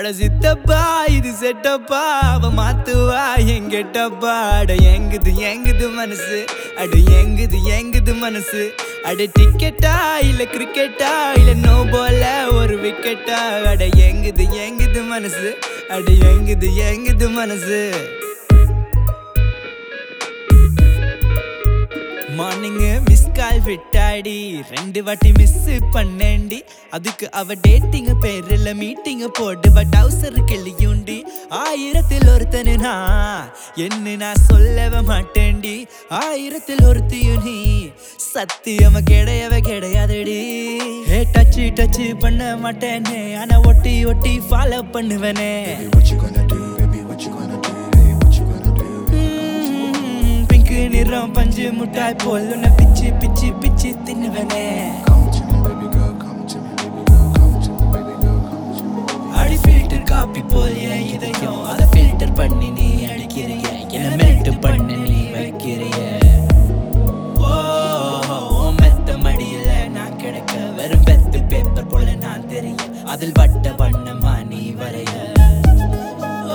அட சித்தப்பா இது செட்டப்பா அவ மாத்துவா எங்கெட்டப்பா அட எங்குது எங்குது மனசு அட எங்குது எங்குது மனசு அட டிக்கெட்டா இல்ல கிரிக்கெட்டா இல்ல நோ போல ஒரு விக்கெட்டா அட எங்குது எங்குது மனசு அட எங்குது எங்குது மனசு மார்னிங் மிஸ் கால் விட்டாடி ரெண்டு வாட்டி மிஸ் பண்ணேண்டி அதுக்கு அவ டேட்டிங் பேர்ல மீட்டிங் போடுவ டவுசர் கிளியுண்டி ஆயிரத்தில் ஒருத்தனு நான் என்ன நான் சொல்லவே மாட்டேன்டி ஆயிரத்தில் ஒருத்தியும் நீ சத்தியமா கிடையவே கிடையாதுடி ஏ டச்சு டச்சு பண்ண மாட்டேனே ஆனா ஒட்டி ஒட்டி ஃபாலோ பண்ணுவேனே Baby, what you gonna do? Baby, what you gonna do? Hey, what you gonna do? Pink நிறம் பஞ்சு முட்டாய் போல் உன்னை பிச்சு பிச்சு பிச்சு தின்னுவனே Come to me, baby girl. Come to me, baby girl. Come to me, baby girl. Come to me. அடி ஃபில்டர் காப்பி போல் என் இதயம் அதை ஃபில்டர் பண்ணி நீ அடிக்கிறிய என்ன மெல்ட் பண்ண நீ வைக்கிறிய ஓ உன் மெத்த மடியில நான் கிடக்க வெறும் பெத்து பேப்பர் போல நான் தெரிய அதில் வட்ட வண்ணமா நீ வரைய ஓ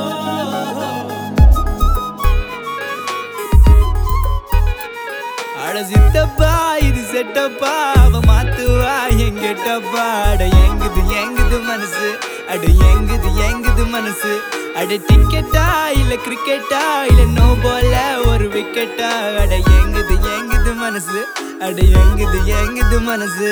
அட சித்தப்பா இது செட்டப்பா அவ மாத்துவா எங்கெட்டப்பா அட எங்குது எங்குது மனசு அட எங்குது எங்குது மனசு அட டிக்கெட்டா இல்ல கிரிக்கெட்டா இல்ல நோ போல ஒரு விக்கெட்டா அட எங்குது எங்குது மனசு அட எங்குது எங்குது மனசு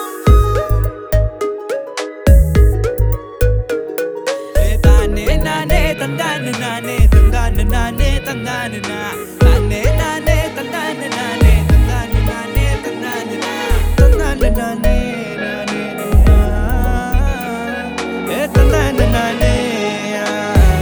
ஏ தானே நானே தந்தானு நானே தந்தானு நானே தந்தானு நா தானே நானே தந்தானு நானே தந்தானு நானே தந்தானு நா தந்தானு நானே நானே நா. ஏ தந்தானு நானே ஆ.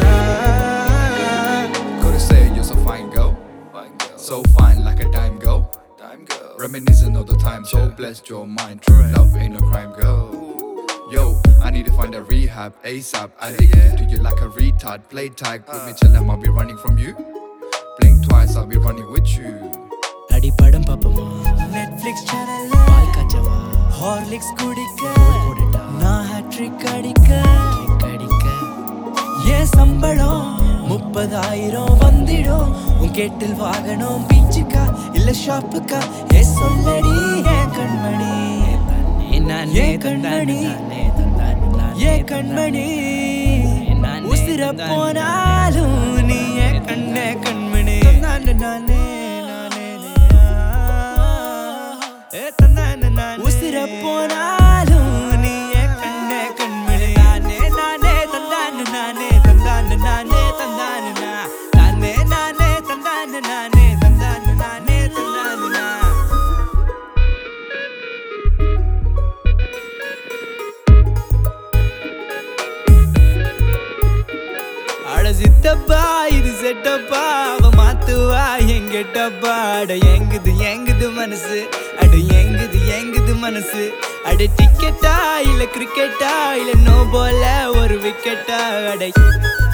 Gotta say, you're so fine, girl. So fine, like a dime, girl. Reminiscing all the time, so blessed your mind. True love ain't no crime, girl. Yo, I need to find a rehab ASAP. Addicted to you like a retard. Play tag with me, chill I'll be running from you. Blink twice, I'll be running with you. அடி படம் பாப்போமா Netflix சேனல்ல பால் காய்ச்சவா Horlicks குடிக்க நான் hat-trick அடிக்க அடிக்க ஏன் சம்பளம் முப்பதாயிரம் வந்திடும் உன் கேட்டில் வாகனம் பீச்சுக்கா இல்ல ஷாப்புக்கா ஏ சொல்லடி ஏன் கண்மணி ஏன் கண்மணி ஏன் கண்மணி உசிர போனாலும் நீ ஏன் கண்ணே கண்மணி நானே நானே உசிர போனாலும் நீ ஏன் கண்ணே கண்மணி நானே நானே தந்தானு நானே தந்தானு நானே தந்தானு நா நானே நானே தந்தானு நானே தந்தானு நானே தந்தானு நா அட சித்தப்பா இது செட்டப்பா அவ மாத்துவா எங்கெட்டப்பா அட எங்குது எங்குது மனசு அட எங்குது எங்குது மனசு அட டிக்கெட்டா இல்ல கிரிக்கெட்டா இல்ல நோ போல ஒரு விக்கெட்டா அட